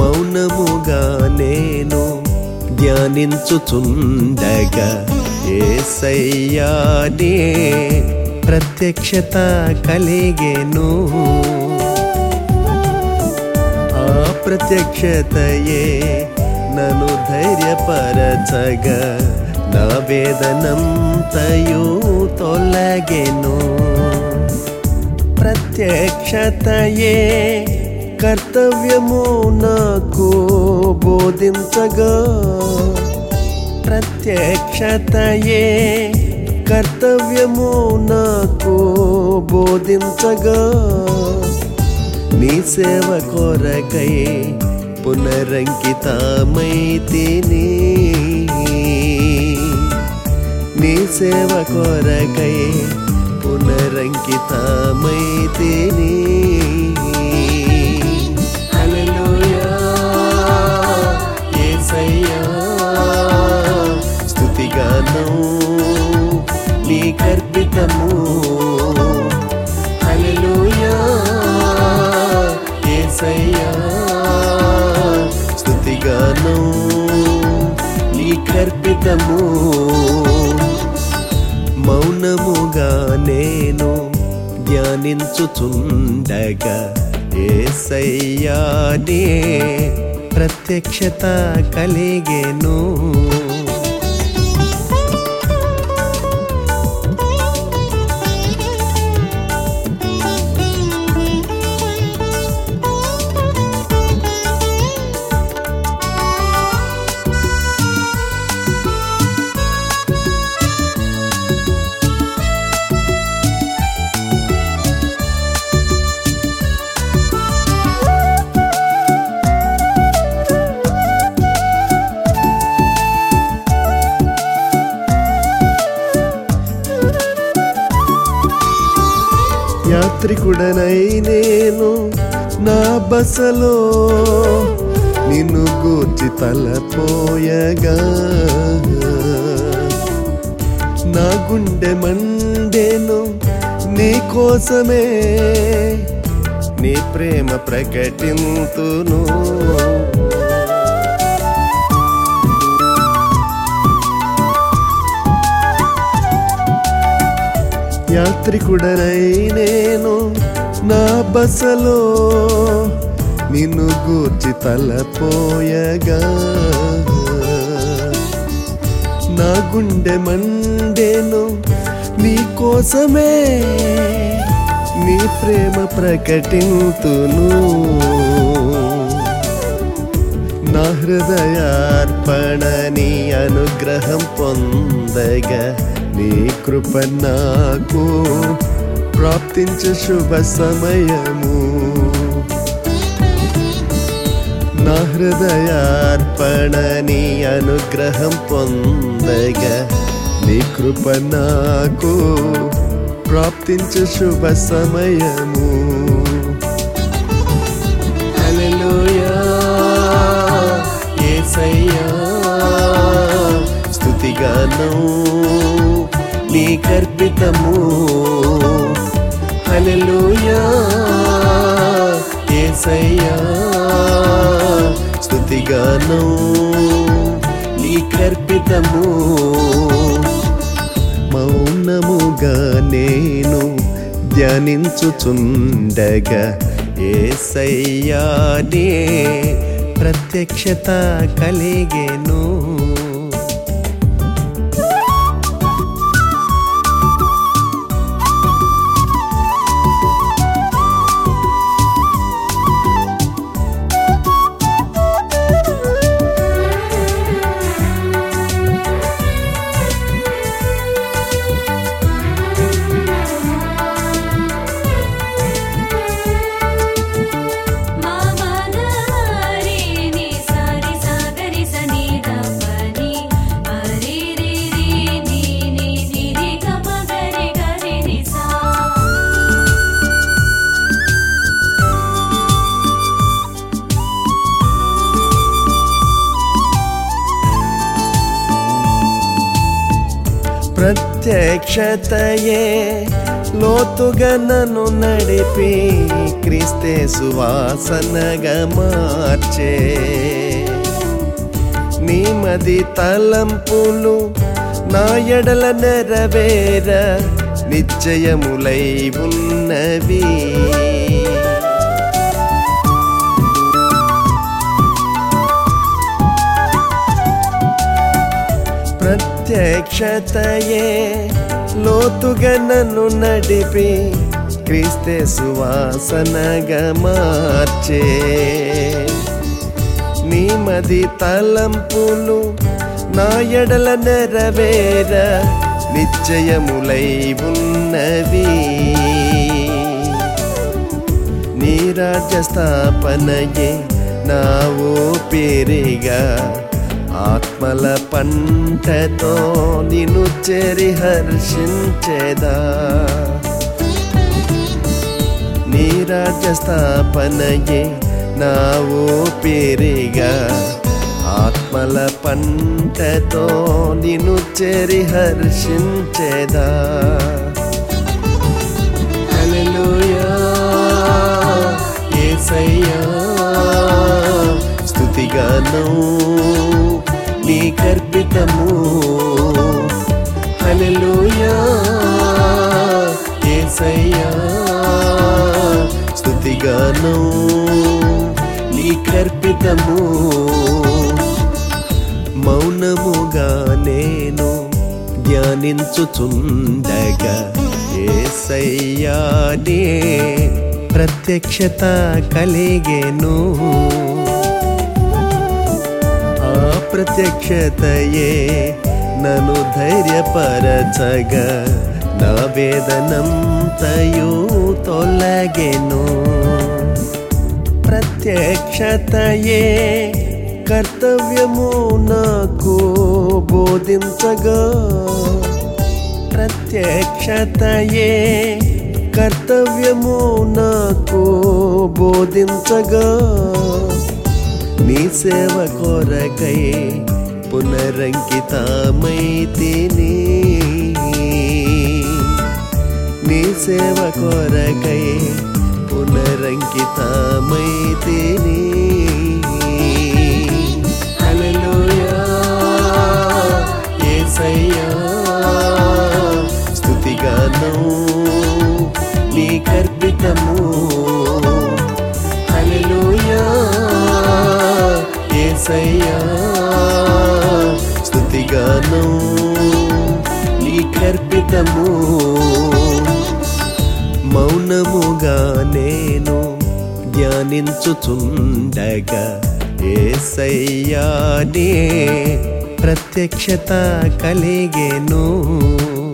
మౌనముగా నేను ధ్యానించుచుండగా ఏసయ్యానే ప్రత్యక్షత కలిగేను ఆ ప్రత్యక్షతయే నన్ను ధైర్యపరచగా నా వేదనంతయు తొలగెను ప్రత్యక్షతయే కర్తవ్యము నాకు బోధించగా ప్రత్యక్షతయే కర్తవ్యము నాకు బోధించగా నీ సేవ కొరకై పునరంకితమైతిని నీ సేవ కొరకై పునరంకితమైతిని హల్లెలూయా యేసయ్యా స్తుతిగానం నీకర్పితము హల్లెలూయా యేసయ్యా స్తుతిగానం నీకర్పితము మౌనముగా నేను ధ్యానించుచుండగా ఏసయ్యానే ప్రత్యక్షత కలిగేను యాత్రికుడనై నేను నా బసలో నిన్ను గూర్చి తలపోయగా నా గుండె మండెను నీ కోసమే నీ ప్రేమ ప్రకటింతును యాత్రికుడనై నేను నా బసలో నిన్ను గూర్చి తలపోయగా నా గుండె మండెను నీ కోసమే నీ ప్రేమ ప్రకటింతును నా హృదయార్పణని అనుగ్రహం పొందగా నీ కృప నాకు ప్రాప్తించు శుభ సమయము నా హృదయార్పణని అనుగ్రహం పొందగా నీ కృప నాకు ప్రాప్తించు శుభ సమయము హల్లెలూయా యేసయ్యా స్తుతిగానం నీకర్పితము హల్లెలూయా యేసయ్యా స్తుతిగానం నీకర్పితము మౌనముగా నేను ధ్యానించుచుండగా ఏసయ్యానే ప్రత్యక్షత కలిగేను మామనారి ని సారి సాగరి సని దపని అరి రి రి ని ని ని రి గమగరి గరి ని సా ప్రత్యక్షతయే లోతుగా నన్ను నడిపి క్రీస్తే సువాసనగా మార్చే నీ మది తలంపులు నా ఎడల నెరవేర నిశ్చయములై ఉన్నవి ప్రత్యక్షతయే లోతుగా నన్ను నడిపి క్రీస్తే సువాసనగా మార్చే నీ మది తలంపులు నా ఎడల నెరవేర నిశ్చయములై ఉన్నవి నీ రాజ్య స్థాపనయే నా ఊపిరిగా ఆత్మల పంటతో నిన్ను చెరి హర్షించేదా నీ రాజ్య స్థాపనయే నా ఊపిరిగా ఆత్మల పంటతో నిన్ను చెరి హర్షించేదా హల్లెలూయా యేసయ్యా స్తుతిగానం నీ కర్పితము హల్లెలూయా యేసయ్యా స్తుతిగానం నీ కర్పితము మౌనముగా నేను ధ్యానించుచుండగా ఏసయ్యానే ప్రత్యక్షత కలిగేను ఆ ప్రత్యక్షతయే నన్ను ధైర్యపరచగా నా వేదనంతయు తొలగెను ప్రత్యక్షతయే కర్తవ్యము నాకు బోధించగా ప్రత్యక్షతయే కర్తవ్యము నాకు బోధించగా నీ సేవ కొరకై పునరంకితమైతిని నీ సేవ కొరకై పునరంకితమైతిని హల్లెలూయా యేసయ్యా స్తుతిగానం నీ కర్పితము హల్లెలూయా యేసయ్యా స్తుతిగానం నీ కర్పితము మౌనముగా నేను ధ్యానించుచుండగా ఏసయ్యానే ప్రత్యక్షత కలిగేను